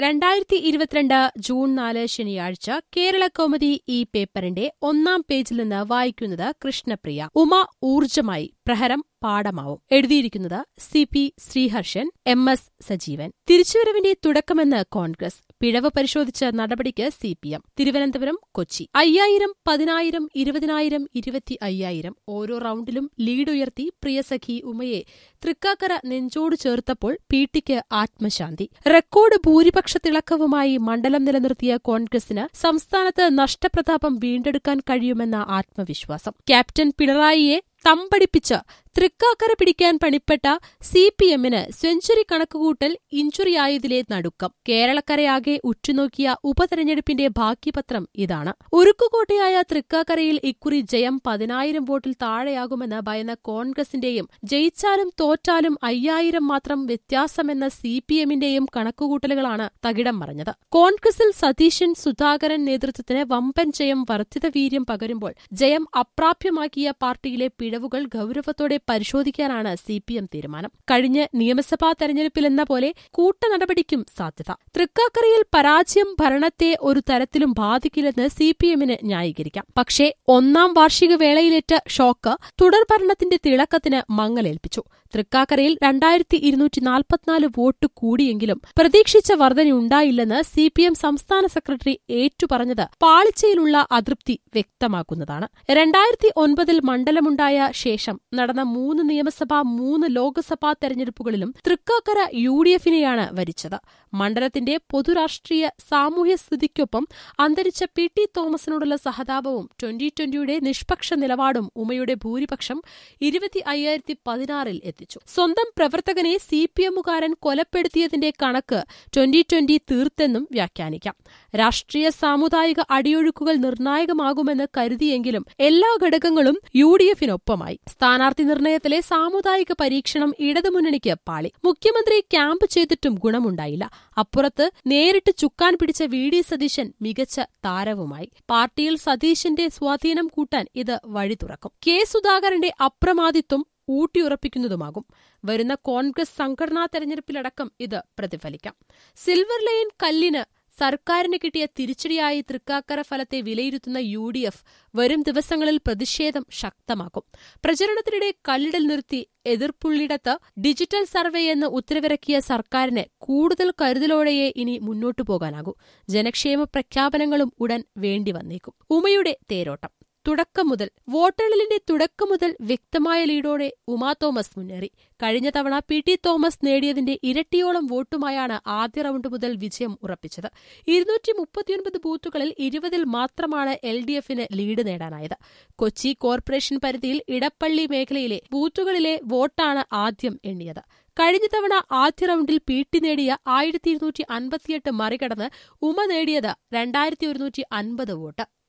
രണ്ടായിരത്തി ഇരുപത്തിരണ്ട് ജൂൺ നാല് ശനിയാഴ്ച കേരള കൗമുദി ഈ പേപ്പറിന്റെ ഒന്നാം പേജിൽ നിന്ന് വായിക്കുന്നത് കൃഷ്ണപ്രിയ ഉമ ഊർജമായി പ്രഹരം പാഠമാവും എഴുതിയിരിക്കുന്നത് C P Sreeharshan M S Sajeevan തിരിച്ചുവരവിന്റെ തുടക്കമെന്ന് കോൺഗ്രസ് പിഴവ് പരിശോധിച്ച നടപടിക്ക് C P M Thiruvananthapuram Kochi അയ്യായിരം പതിനായിരം ഇരുപതിനായിരം ഇരുപത്തി അയ്യായിരം ഓരോ റൌണ്ടിലും ലീഡ് ഉയർത്തി പ്രിയസഖി ഉമയെ തൃക്കാക്കര നെഞ്ചോട് ചേർത്തപ്പോൾ പീട്ടിക്ക് ആത്മശാന്തി റെക്കോർഡ് ഭൂരിപക്ഷ തിളക്കവുമായി മണ്ഡലം നിലനിർത്തിയ കോൺഗ്രസിന് സംസ്ഥാനത്ത് നഷ്ടപ്രതാപം വീണ്ടെടുക്കാൻ കഴിയുമെന്ന ആത്മവിശ്വാസം ക്യാപ്റ്റൻ പിണറായിയെ തമ്പടിപ്പിച്ച് തൃക്കാക്കര പിടിക്കാൻ പണിപ്പെട്ട സി പി എമ്മിന് സെഞ്ചുറി കണക്കുകൂട്ടൽ ഇഞ്ചുറിയായതിലെ നടുക്കം കേരളക്കരയാകെ ഉറ്റുനോക്കിയ ഉപതെരഞ്ഞെടുപ്പിന്റെ ബാക്കിപത്രം ഇതാണ് ഉരുക്കുകോട്ടയായ തൃക്കാക്കരയിൽ ഇക്കുറി ജയം പതിനായിരം വോട്ടിൽ താഴെയാകുമെന്ന് ഭയന്ന കോൺഗ്രസിന്റെയും ജയിച്ചാലും തോറ്റാലും അയ്യായിരം മാത്രം വ്യത്യാസമെന്ന സി പി എമ്മിന്റെയും കണക്കുകൂട്ടലുകളാണ് തകിടം മറഞ്ഞത് കോൺഗ്രസിൽ സതീശൻ സുധാകരൻ നേതൃത്വത്തിന് വമ്പൻ ജയം വർദ്ധിത വീര്യം പകരുമ്പോൾ ജയം അപ്രാപ്യമാക്കിയ പാർട്ടിയിലെ പിഴവുകൾ ഗൌരവത്തോടെ പരിശോധിക്കാനാണ് സി പി എം തീരുമാനം കഴിഞ്ഞ നിയമസഭാ തെരഞ്ഞെടുപ്പിലെന്ന പോലെ കൂട്ടനടപടിക്കും സാധ്യത തൃക്കാക്കരയിൽ പരാജയം ഭരണത്തെ ഒരു തരത്തിലും ബാധിക്കില്ലെന്ന് സി പി എമ്മിന് ന്യായീകരിക്കാം പക്ഷേ ഒന്നാം വാർഷിക വേളയിലേറ്റ ഷോക്ക് തുടർ ഭരണത്തിന്റെ തിളക്കത്തിന് മങ്ങലേൽപ്പിച്ചു തൃക്കാക്കരയിൽ രണ്ടായിരത്തി ഇരുന്നൂറ്റി നാൽപ്പത്തിനാല് വോട്ട് കൂടിയെങ്കിലും പ്രതീക്ഷിച്ച വർധനയുണ്ടായില്ലെന്ന് സി പി എം സംസ്ഥാന സെക്രട്ടറി ഏറ്റുപറഞ്ഞത് പാളിച്ചയിലുള്ള അതൃപ്തി വ്യക്തമാക്കുന്നതാണ് രണ്ടായിരത്തി ഒൻപതിൽ മണ്ഡലമുണ്ടായ ശേഷം നടന്ന മൂന്ന് നിയമസഭാ മൂന്ന് ലോക്സഭാ തെരഞ്ഞെടുപ്പുകളിലും തൃക്കാക്കര യു ഡി എഫിനെയാണ് ഭരിച്ചത് മണ്ഡലത്തിന്റെ പൊതുരാഷ്ട്രീയ സാമൂഹ്യ സ്ഥിതിക്കൊപ്പം അന്തരിച്ച പി ടി തോമസിനോടുള്ള സഹതാപവും ട്വന്റി ട്വന്റിയുടെ നിഷ്പക്ഷ നിലപാടും ഉമയുടെ ഭൂരിപക്ഷം ഇരുപത്തി അയ്യായിരത്തി പതിനാറിൽ എത്തിച്ചു സ്വന്തം പ്രവർത്തകനെ സി പി എമ്മുകാരൻ കൊലപ്പെടുത്തിയതിന്റെ കണക്ക് ട്വന്റി ട്വന്റി തീർത്തെന്നും വ്യാഖ്യാനിക്കാം രാഷ്ട്രീയ സാമുദായിക അടിയൊഴുക്കുകൾ നിർണായകമാകുമെന്ന് കരുതിയെങ്കിലും എല്ലാ ഘടകങ്ങളും യു ഡി എഫിനൊപ്പമായി സ്ഥാനാർത്ഥി നിർണയത്തിലെ സാമുദായിക പരീക്ഷണം ഇടതുമുന്നണിക്ക് പാളി മുഖ്യമന്ത്രി ക്യാമ്പ് ചെയ്തിട്ടും ഗുണമുണ്ടായില്ല അപ്പുറത്ത് നേരിട്ട് ചുക്കാൻ പിടിച്ച വി ഡി സതീശൻ മികച്ച താരവുമായി പാർട്ടിയിൽ സതീശന്റെ സ്വാധീനം കൂട്ടാൻ ഇത് വഴി തുറക്കും കെ സുധാകരന്റെ അപ്രമാദിത്വം ഊട്ടിയുറപ്പിക്കുന്നതുമാകും വരുന്ന കോൺഗ്രസ് സംഘടനാ തെരഞ്ഞെടുപ്പിലടക്കം ഇത് പ്രതിഫലിക്കാം സിൽവർ ലൈൻ കല്ലിന് സർക്കാരിന് കിട്ടിയ തിരിച്ചടിയായി തൃക്കാക്കര ഫലത്തെ വിലയിരുത്തുന്ന യു ഡി എഫ് വരും ദിവസങ്ങളിൽ പ്രതിഷേധം ശക്തമാക്കും പ്രചരണത്തിനിടെ കല്ലിടൽ നിർത്തി എതിർപ്പുള്ളിടത്ത് ഡിജിറ്റൽ സർവേ എന്ന് ഉത്തരവിറക്കിയ സർക്കാരിന് കൂടുതൽ കരുതലോടെയേ ഇനി മുന്നോട്ടു പോകാനാകൂ ജനക്ഷേമ പ്രഖ്യാപനങ്ങളും ഉടൻ വേണ്ടി വന്നേക്കും ഉമയുടെ തേരോട്ടം തുടക്കം മുതൽ വോട്ടെണ്ണലിന്റെ തുടക്കം മുതൽ വ്യക്തമായ ലീഡോടെ ഉമാ തോമസ് മുന്നേറി കഴിഞ്ഞ തവണ പി ടി തോമസ് നേടിയതിന്റെ ഇരട്ടിയോളം വോട്ടുമായാണ് ആദ്യ റൌണ്ട് മുതൽ വിജയം ഉറപ്പിച്ചത് ഇരുന്നൂറ്റി മുപ്പത്തിയൊൻപത് ബൂത്തുകളിൽ ഇരുപതിൽ മാത്രമാണ് എൽ ഡി എഫിന് ലീഡ് നേടാനായത് കൊച്ചി കോർപ്പറേഷൻ പരിധിയിൽ ഇടപ്പള്ളി മേഖലയിലെ ബൂത്തുകളിലെ വോട്ടാണ് ആദ്യം എണ്ണിയത് കഴിഞ്ഞ തവണ ആദ്യ റൌണ്ടിൽ പി ടി നേടിയ ആയിരത്തി ഇരുന്നൂറ്റി അൻപത്തിയെട്ട് മറികടന്ന് ഉമ നേടിയത് രണ്ടായിരത്തി ഒരുന്നൂറ്റി അൻപത് വോട്ട്